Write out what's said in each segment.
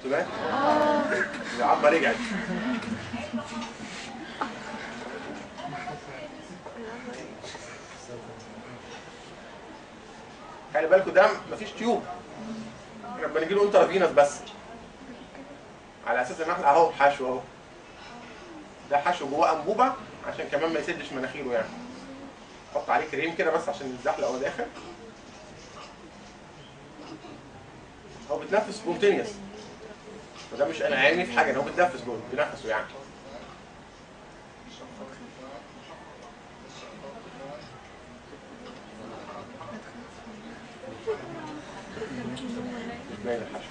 سمعت؟ العظمه رجعت خلي بالكوا ده مفيش تيوب احنا بنجي له انترافينوس بس على اساس ان احنا اهو حشو اهو ده حشو جواه انبوبه عشان كمان ما يسدش مناخيره يعني حط عليه كريم كده بس عشان يتزحلق وهو داخل هو بيتنفس سبونتينيوس وده مش انا عيني في حاجه إن هو بيتنفس جوه بينفسه يعني مش باين الحشو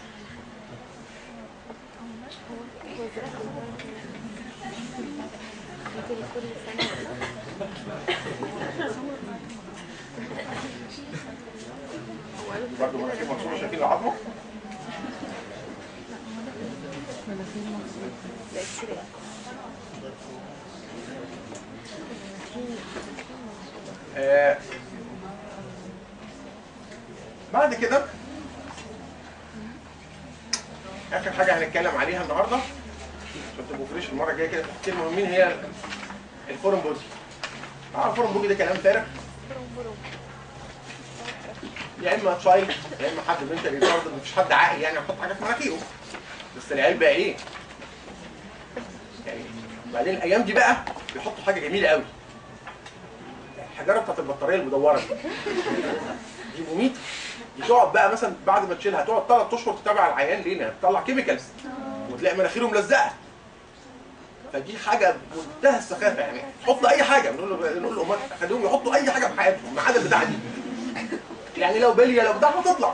كل سنة برضه مناخير مكسوره شايفين العظمه آه، بعد كده اخر حاجه هنتكلم عليها النهارده عشان تبقوا فريش المره الجايه كده حاجتين مهمين هي الفورم بودي اه الفورم بودي ده كلام فارغ يا اما تشايلد يا اما حد بنت ريتارد مفيش حد عاقل يعني يحط حاجه في مناخيره بس العيال بقى ايه؟ يعني بعدين الايام دي بقى بيحطوا حاجه جميله قوي الحجاره بتاعت البطاريه المدوره دي دي مميته دي تقعد بقى مثلا بعد ما تشيلها تقعد ثلاث اشهر تتابع العيان ليه؟ لأنها بتطلع كيميكالز وتلاقي مناخيره ملزقه فدي حاجه بمنتهى السخافه يعني تحط اي حاجه بنقول له نقول له خليهم يحطوا اي حاجه في حياتهم ما عدا البتاعه دي يعني لو بليه لو بتاع هتطلع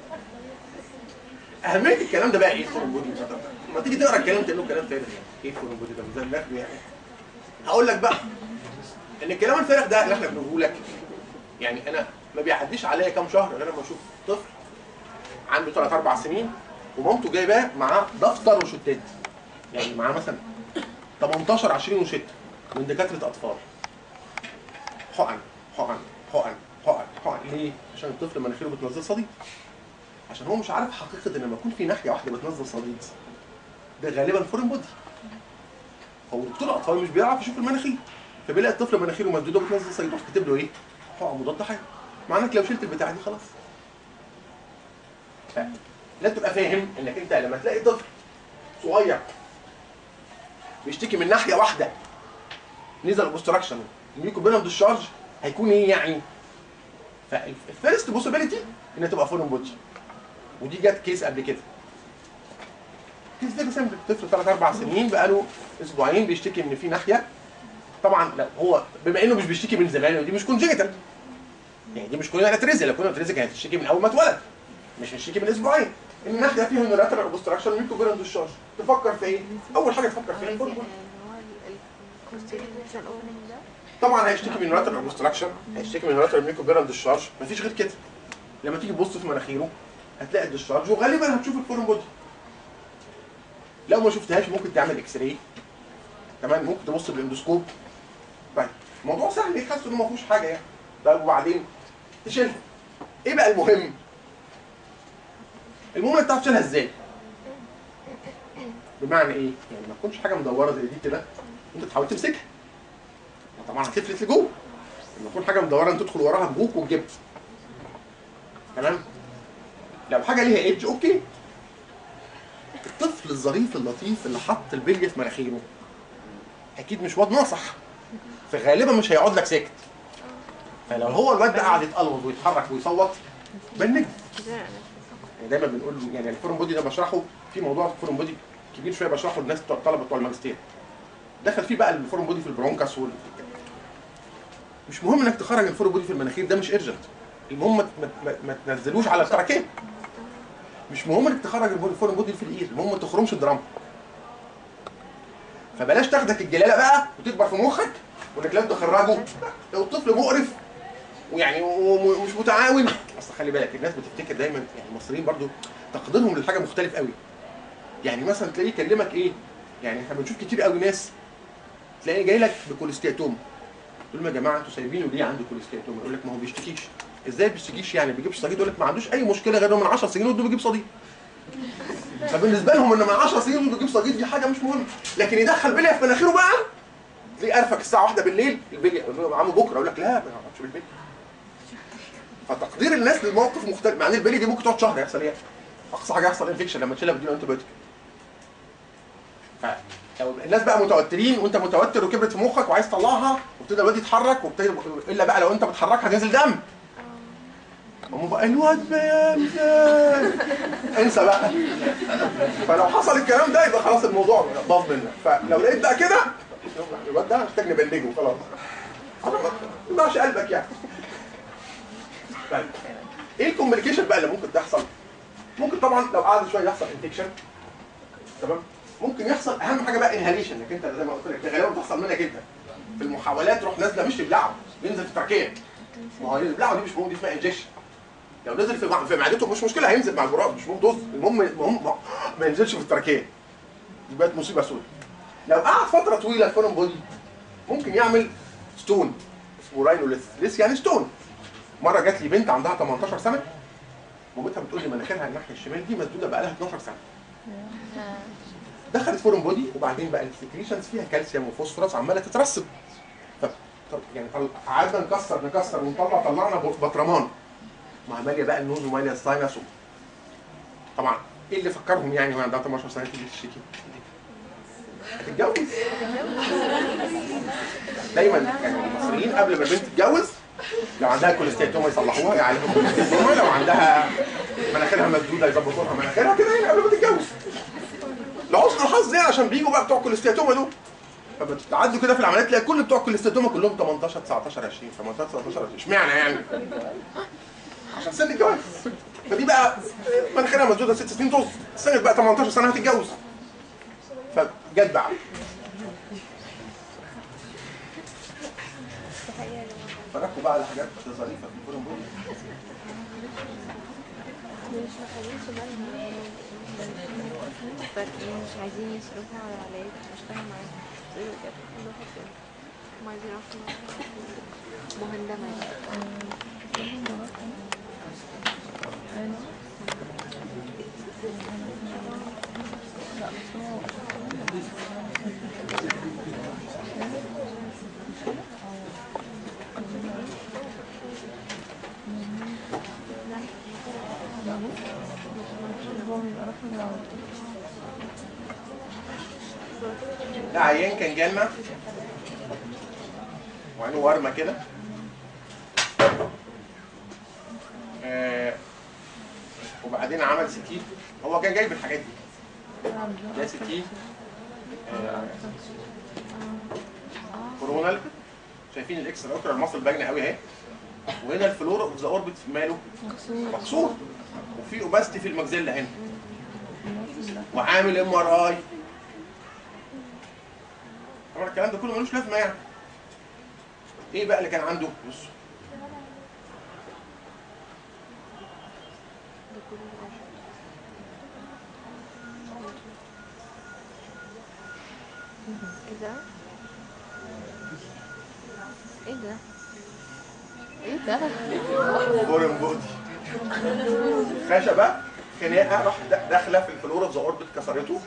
اهميه الكلام ده بقى ايه الفورم بودي لما تيجي تقرا الكلام تقول له كلام فارغ يعني ايه الفورم بودي ده زي النخل يعني هقول لك بقى ان الكلام الفارغ ده اللي احنا بنقوله لك يعني انا ما بيعديش عليا كام شهر غير لما اشوف طفل عنده 3 4 سنين ومامته جايباه معاه دفتر وشتات يعني معاه مثلا 18 20 وشته من دكاتره اطفال حقن حقن حقن حقن حقن ليه؟ عشان الطفل مناخيره بتنزل صديد عشان هو مش عارف حقيقه ان لما يكون في ناحيه واحده بتنزل صديد ده غالبا فورين بودي هو دكتور الاطفال مش بيعرف يشوف المناخير فبيلاقي الطفل مناخيره مسدوده وبتنزل صديد يروح كاتب له ايه؟ حقن مضاد حيوي معنى انك لو شلت البتاعه دي خلاص ف- لازم تبقى فاهم انك انت لما تلاقي طفل صغير بيشتكي من ناحيه واحده نزل اوبستراكشن الميكو بينهم ديشارج هيكون ايه يعني؟ فالفيرست بوسيبيليتي انها تبقى فورن بودي ودي جت كيس قبل كده كيس فيري سمبل طفل 3 4 سنين بقاله اسبوعين بيشتكي ان في ناحيه طبعا لو هو بما انه مش بيشتكي من زمان ودي مش كونجيتال يعني دي مش كونجيتال اتريزي لو كنا اتريزي كانت تشتكي من اول ما اتولد مش بتشتكي من اسبوعين الناحيه فيها يونيلاترال اوبستراكشن ميكو بينهم ديشارج تفكر في ايه؟ اول حاجه تفكر فيها الفورن بودي الكونستيتيوشن الاولاني ده طبعا هيشتكي من راتر اوبستراكشن هيشتكي من راتر ميكو بيرال ديشارج مفيش غير كده لما تيجي تبص في مناخيره هتلاقي الديشارج وغالبا هتشوف الفورن بودي لو ما شفتهاش ممكن تعمل اكس راي تمام ممكن تبص بالاندوسكوب طيب الموضوع سهل يحس انه ما فيهوش حاجه يعني طيب وبعدين تشيلها ايه بقى المهم المهم انت تعرف تشيلها ازاي بمعنى ايه يعني ما تكونش حاجه مدوره زي دي كده انت تحاول تمسكها طبعا هتفلت لجوه لما يكون حاجه مدوره انت تدخل وراها بجوك وتجيبها تمام لو حاجه ليها ايدج اوكي الطفل الظريف اللطيف اللي حط البليه في مناخيره اكيد مش واد ناصح فغالبا مش هيقعد لك ساكت فلو هو الواد ده قاعد يتقلوظ ويتحرك ويصوت بنج يعني دايما بنقول يعني الفورم بودي ده بشرحه في موضوع الفورم بودي كبير شويه بشرحه للناس بتوع الطلبه بتوع الماجستير دخل فيه بقى الفورم بودي في البرونكاس وال مش مهم انك تخرج الفورم بودي في المناخير ده مش ايرجنت المهم ما, ما, ما, ما تنزلوش على التراكيب مش مهم انك تخرج الفورم بودي في الايد المهم ما تخرمش الدرام فبلاش تاخدك الجلاله بقى وتكبر في مخك وانك لازم تخرجه لو الطفل مقرف ويعني ومش متعاون اصل خلي بالك الناس بتفتكر دايما يعني المصريين برضو تقديرهم للحاجه مختلف قوي يعني مثلا تلاقيه يكلمك ايه يعني احنا بنشوف كتير قوي ناس تلاقيه جاي لك بكوليستياتوم تقول لهم يا جماعه انتوا سايبينه ليه عنده كوليستياتوم يقول لك ما هو بيشتكيش ازاي بيشتكيش يعني بيجيبش صديد يقول لك ما عندوش اي مشكله غير انه من 10 سنين وده بيجيب صديد فبالنسبه لهم ان من 10 سنين بيجيب صديق دي حاجه مش مهمه لكن يدخل بليه في مناخيره بقى تلاقيه قرفك الساعه 1 بالليل البليه يقول له يا عم بكره يقول لك لا ما اقعدش بالبليه فتصدير الناس للموقف مختلف مع ان البليه دي ممكن تقعد شهر يحصل ايه اقصى حاجه يحصل انفكشن لما تشيلها بدون انتبيوتيك لو الناس بقى متوترين وانت متوتر وكبرت في مخك وعايز تطلعها وابتدى الواد يتحرك وابتدى الا بقى لو انت بتحركها هتنزل دم هم بقى الواد بينزل انسى بقى فلو حصل الكلام ده يبقى خلاص الموضوع باظ منك فلو لقيت بقى كده الواد ده محتاج نبلجه خلاص ما يوجعش قلبك يعني طيب ايه الكوميونيكيشن بقى اللي ممكن تحصل؟ ممكن طبعا لو قعد شويه يحصل انفكشن تمام ممكن يحصل اهم حاجه بقى انهاليشن انك انت زي ما قلت لك ده غالبا بتحصل منك انت في المحاولات تروح نازله مش تبلعه بينزل في التركيه ما هو البلعه دي مش مهم دي اسمها انجكشن لو نزل في مع- في معدته مش مشكله هينزل مع الجراد مش مهم دوز المهم المهم ما- ما ينزلش في التركيه دي بقت مصيبه سوداء لو قعد فتره طويله الفورم بودي ممكن يعمل ستون اسمه راينوليث ليس يعني ستون مره جات لي بنت عندها 18 سنه مامتها بتقول لي مناخيرها الناحيه الشمال دي مسدوده بقى لها 12 سنه دخلت فورم بودي وبعدين بقى السكريشنز فيها كالسيوم وفوسفورس عماله تترسب ف طب يعني طل- قعدنا نكسر نكسر ونطلع طلعنا ب- بطرمان مع ماليه بقى النوز وماليه الساينس و... طبعا ايه اللي فكرهم يعني وهي عندها 18 سنه تيجي تشتكي هتتجوز دايما يعني المصريين قبل ما البنت تتجوز لو عندها كوليستيتوما يصلحوها يعالجوا كوليستيتوما لو عندها مناخيرها مسدوده يظبطوا لها مناخيرها كده يعني قبل ما تتجوز لحسن الحظ يعني عشان بيجوا بقى بتوع كوليستيتوما دول فبتعدوا كده في العمليات تلاقي كل بتوع كوليستيتوما كلهم 18 19 20 18 19 20 اشمعنى يعني؟ عشان سن الجواز فدي بقى مناخيرها مسدوده ست سنين طز سنة بقى 18 سنه هتتجوز فجت بقى فركوا بقى على حاجات ظريفه في الفورم بودي مش مخلينش بالهم فارقين مش عايزين يصرفوا على العلاج مش فاهم معاهم بيقولوا كده كل واحد كده هم عايزين يعرفوا مهندمة يعني ده عيان كان جالنا وعينه ورمه كده آه وبعدين عمل سكين هو كان جايب الحاجات دي ده سكين آه كورونال شايفين الاكس اوتر المصل باينه قوي اهي وهنا الفلور اوف ذا اوربت ماله مكسور وفي اوباستي في المجزله هنا وعامل ام ار اي طبعا الكلام ده كله ملوش لازمه يعني ايه بقى اللي كان عنده بص ده كله واحد. ايه ده؟ ايه ده؟ ايه ده؟ فورن بودي خشبه خناقه راح د- داخله في الفلور اوف ذا اوربت كسرته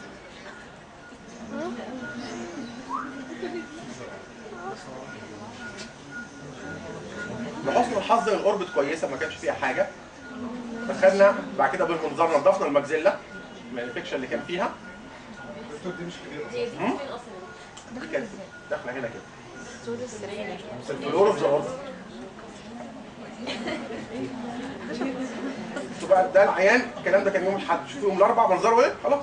لحسن الحظ ان الاوربت كويسه ما كانش فيها حاجه دخلنا بعد كده بالمنظار نظفنا المجزله من الانفكشن اللي كان فيها هم؟ دي كانت داخله هنا كده طول السرير في الفلور اوف ذا اوربت شوف بقى ده العيان الكلام ده كان يوم الاحد شوف يوم الاربع منظره ايه خلاص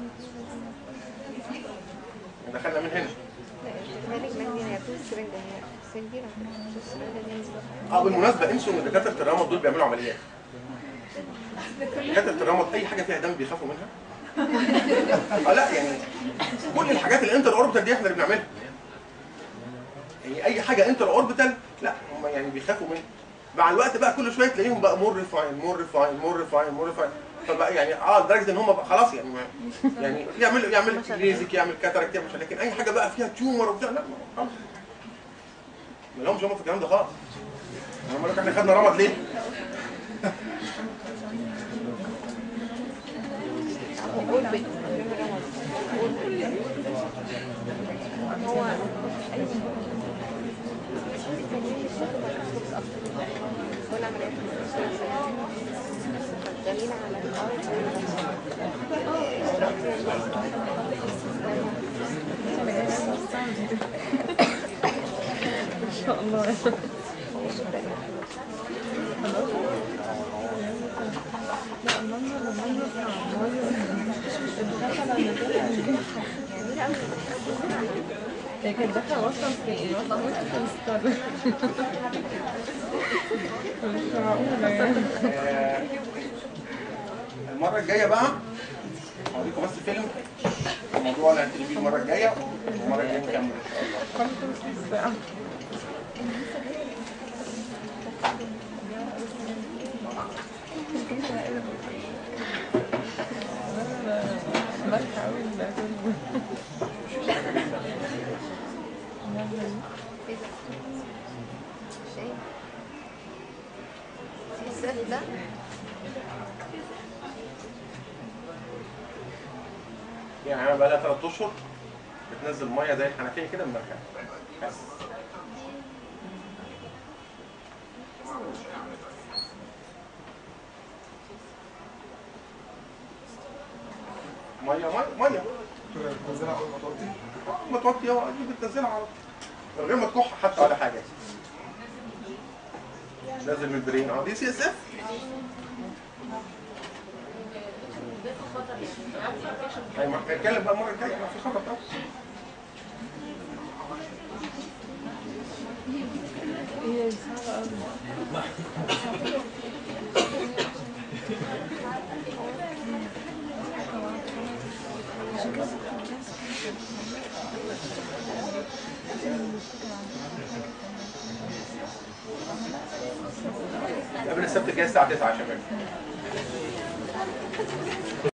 دخلنا من هنا مالك مهدي هي طول السرير ده هي سنجيرة طول السرير ده هي مصدر. اه بالمناسبه انسوا ان دكاتره الترامط دول بيعملوا عمليات دكاتره الترامط اي حاجه فيها دم بيخافوا منها اه لا يعني كل الحاجات الانتر اوربيتال دي احنا اللي بنعملها يعني اي حاجه انتر اوربيتال لا هم يعني بيخافوا منها مع الوقت بقى كل شويه تلاقيهم بقى مور ريفاين مور ريفاين مور ريفاين مور ريفاين فبقى يعني اه لدرجه ان هم بقى خلاص يعني ما يعني يعمل يعمل ليزك يعمل كاتاراكت يعمل مش عارف. لكن اي حاجه بقى فيها تيومر وبتاع لا ما- خلاص ما لهمش هم في الكلام ده خالص هم لك احنا خدنا رمض ليه؟ بيت هو كل عمليات شغالين على ان شاء الله لا المنظر المنظر صعب هي كانت داخله اصلا في ايه؟ اصلا مش في الستار مش معقوله يعني آه، المره الجايه بقى هوريكم بس فيلم الموضوع اللي هنبتدي بيه المره الجايه والمره الجايه نكمل ان شاء الله خمسة الساعة بركة أوي الفيلم ايه ده؟ مش ايه؟ السقف ده يعني انا بقى لها ثلاث اشهر بتنزل ميه زي الحنفيه كده من المركب بس ميه ميه ميه بتنزلها اول ما توطي آه، ما توطي هو دي بتنزلها على طول من غير ما تكح حتى ولا حاجه نازل من البرين اه دي سي اس اف ايوه ما احنا هنتكلم بقى المره الجايه ما في خطر طبعا هي صعبة أوي قبل السبت الجاي الساعه 9 يا شباب